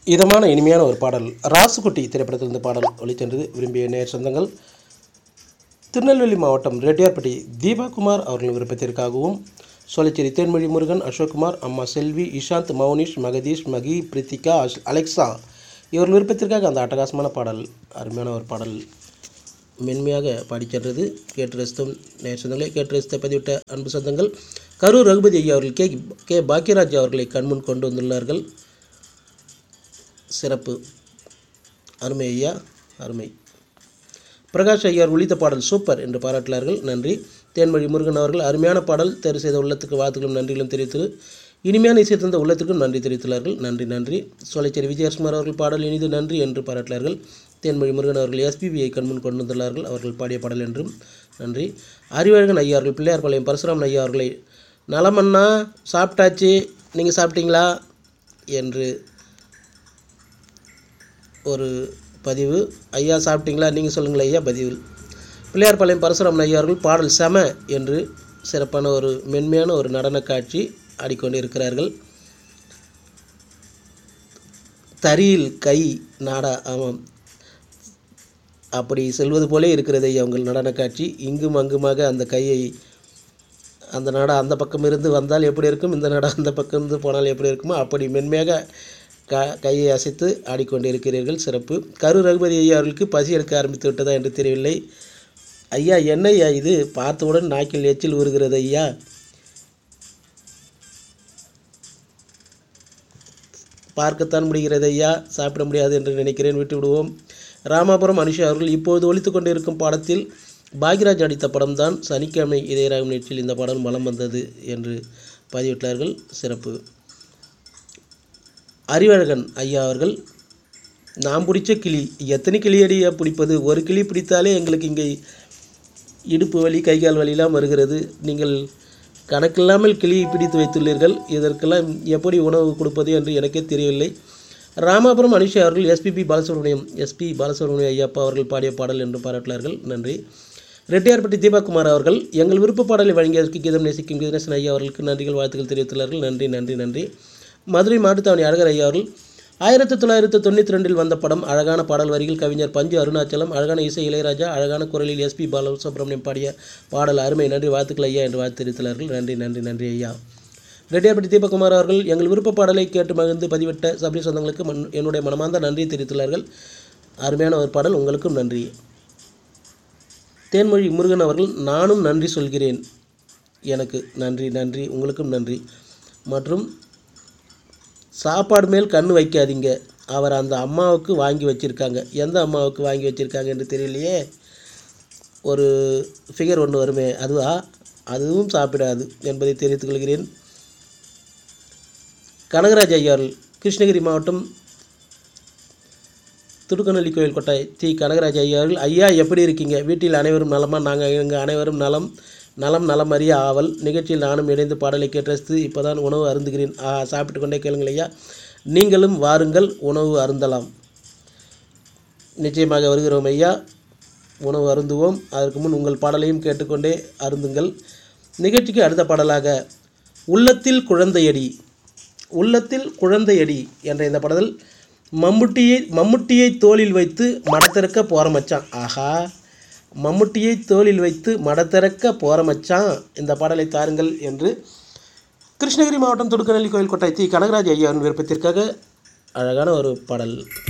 இதமான இனிமையான ஒரு பாடல் ராசுகுட்டி திரைப்படத்திலிருந்து பாடல் ஒளிச்சென்றது விரும்பிய நேர் சொந்தங்கள் திருநெல்வேலி மாவட்டம் ரெட்டியார்பட்டி தீபாகுமார் அவர்களின் விருப்பத்திற்காகவும் சோலைச்சேரி தேன்மொழி முருகன் அசோக்குமார் அம்மா செல்வி இஷாந்த் மௌனிஷ் மகதீஷ் மகி பிரித்திகா அஷ்- அலெக்சா இவர்கள் விருப்பத்திற்காக அந்த அட்டகாசமான பாடல் அருமையான ஒரு பாடல் மென்மையாக பாடிச் சென்றது கேட்டு ரசித்தோம் நேர் சொந்தங்களே கேட்டு ரசித்த பதிவிட்ட அன்பு சொந்தங்கள் கரூர் ரகுபதி ஐயா அவர்கள் கே கே பாக்கியராஜ் அவர்களை கண்முன் கொண்டு வந்துள்ளார்கள் சிறப்பு அருமை ஐயா அருமை பிரகாஷ் ஐயார் ஒழித்த பாடல் சூப்பர் என்று பாராட்டினார்கள் நன்றி தேன்மொழி முருகன் அவர்கள் அருமையான பாடல் தேர்வு செய்த உள்ளத்துக்கு வாழ்த்துக்களும் நன்றிகளும் தெரிவித்து இனிமையான இசை தந்த உள்ளத்துக்கும் நன்றி தெரிவித்துள்ளார்கள் நன்றி நன்றி சோலைச்சேரி விஜயகுமார் அவர்கள் பாடல் இனிது நன்றி என்று பாராட்டினார்கள் தேன்மொழி முருகன் அவர்கள் எஸ்பிபியை கண்முன் கொண்டு வந்துள்ளார்கள் அவர்கள் பாடிய பாடல் என்றும் நன்றி அறிவழகன் ஐயா அவர்கள் பிள்ளையார்பாளையம் பரசுராமன் ஐயா அவர்களை நலமண்ணா சாப்பிட்டாச்சு நீங்கள் சாப்பிட்டீங்களா என்று ஒரு பதிவு ஐயா சாப்பிட்டீங்களா நீங்கள் சொல்லுங்களேன் ஐயா பதிவில் பிள்ளையார்பாளையம் பரசுராமன் ஐயா அவர்கள் பாடல் செம என்று சிறப்பான ஒரு மென்மையான ஒரு நடன காட்சி ஆடிக்கொண்டு இருக்கிறார்கள் தரியில் கை நாடா ஆமாம் அப்படி செல்வது போலே இருக்கிறது ஐயா உங்கள் நடன காட்சி இங்கும் அங்குமாக அந்த கையை அந்த நாடா அந்த பக்கம் இருந்து வந்தால் எப்படி இருக்கும் இந்த நாடா அந்த பக்கம் இருந்து போனால் எப்படி இருக்குமோ அப்படி மென்மையாக க கையை அசைத்து ஆடிக்கொண்டிருக்கிறீர்கள் சிறப்பு கரு ரகுபதி ஐயா அவர்களுக்கு பசி எடுக்க ஆரம்பித்து விட்டதா என்று தெரியவில்லை ஐயா என்ன ஐயா இது பார்த்தவுடன் நாக்கில் எச்சில் ஊறுகிறது ஐயா பார்க்கத்தான் முடிகிறது ஐயா சாப்பிட முடியாது என்று நினைக்கிறேன் விட்டு விடுவோம் ராமாபுரம் அனுஷா அவர்கள் இப்போது ஒலித்து கொண்டிருக்கும் பாடத்தில் பாக்யராஜ் நடித்த படம்தான் சனிக்கிழமை இதயராகும் நிகழ்ச்சியில் இந்த பாடல் மலம் வந்தது என்று பதிவிட்டார்கள் சிறப்பு அறிவழகன் ஐயா அவர்கள் நாம் பிடிச்ச கிளி எத்தனை கிளி அடியா பிடிப்பது ஒரு கிளி பிடித்தாலே எங்களுக்கு இங்கே இடுப்பு வலி கைகால் வலிலாம் வருகிறது நீங்கள் கணக்கில்லாமல் கிளியை பிடித்து வைத்துள்ளீர்கள் இதற்கெல்லாம் எப்படி உணவு கொடுப்பது என்று எனக்கே தெரியவில்லை ராமாபுரம் அனுஷா அவர்கள் எஸ்பிபி பாலசுப்ரமணியம் எஸ்பி பாலசுப்ரமணியம் ஐயப்பா அவர்கள் பாடிய பாடல் என்று பாராட்டினார்கள் நன்றி ரெட்டியார்பட்டி தீபாகுமார் அவர்கள் எங்கள் விருப்ப பாடலை வழங்கியதற்கு கீதம் நேசிக்கும் கீதநேசன் ஐயா அவர்களுக்கு நன்றிகள் வாழ்த்துக்கள் தெரிவித்துள்ளார்கள் நன்றி நன்றி நன்றி மதுரை மாட்டுத்தாவணி அழகர் ஐயா அவர்கள் ஆயிரத்தி தொள்ளாயிரத்தி தொண்ணூற்றி ரெண்டில் வந்த படம் அழகான பாடல் வரிகள் கவிஞர் பஞ்சு அருணாச்சலம் அழகான இசை இளையராஜா அழகான குரலில் எஸ்பி பாலசுப்ரமணியம் பாடிய பாடல் அருமை நன்றி வாழ்த்துக்கள் ஐயா என்று வாழ்த்து தெரிவித்துள்ளார்கள் நன்றி நன்றி நன்றி ஐயா ரெட்டியார்பட்டி தீபகுமார் அவர்கள் எங்கள் விருப்ப பாடலை கேட்டு மகிழ்ந்து பதிவிட்ட சபரி சொந்தங்களுக்கு மன் என்னுடைய மனமார்ந்த நன்றி தெரிவித்துள்ளார்கள் அருமையான ஒரு பாடல் உங்களுக்கும் நன்றி தேன்மொழி முருகன் அவர்கள் நானும் நன்றி சொல்கிறேன் எனக்கு நன்றி நன்றி உங்களுக்கும் நன்றி மற்றும் சாப்பாடு மேல் கண் வைக்காதீங்க அவர் அந்த அம்மாவுக்கு வாங்கி வச்சுருக்காங்க எந்த அம்மாவுக்கு வாங்கி வச்சுருக்காங்க என்று தெரியலையே ஒரு ஃபிகர் ஒன்று வருமே அதுவா அதுவும் சாப்பிடாது என்பதை தெரிவித்துக் கொள்கிறேன் கனகராஜ் ஐயார்கள் கிருஷ்ணகிரி மாவட்டம் துடுக்கநல்லி கோயில் கொட்டாய் தி கனகராஜ் ஐயா அவர்கள் ஐயா எப்படி இருக்கீங்க வீட்டில் அனைவரும் நலமா நாங்கள் எங்கள் அனைவரும் நலம் நலம் நலம் அறிய ஆவல் நிகழ்ச்சியில் நானும் இணைந்து பாடலை கேட்டு ரசித்து இப்போதான் உணவு அருந்துகிறேன் ஆ, சாப்பிட்டு கொண்டே கேளுங்கள் ஐயா நீங்களும் வாருங்கள் உணவு அருந்தலாம் நிச்சயமாக வருகிறோம் ஐயா உணவு அருந்துவோம் அதற்கு முன் உங்கள் பாடலையும் கேட்டுக்கொண்டே அருந்துங்கள் நிகழ்ச்சிக்கு அடுத்த பாடலாக உள்ளத்தில் குழந்தையடி உள்ளத்தில் குழந்தையடி என்ற இந்த பாடல் மம்முட்டியை மம்முட்டியை தோளில் வைத்து மடத்திறக்க போற மச்சான் ஆஹா மம்முட்டியை தோளில் வைத்து மடத்திறக்க போற மச்சான் இந்த பாடலை தாருங்கள் என்று கிருஷ்ணகிரி மாவட்டம் துடுக்கநல்லி கோயில் கொட்டாய் தி கனகராஜ் ஐயாவின் விருப்பத்திற்காக அழகான ஒரு பாடல்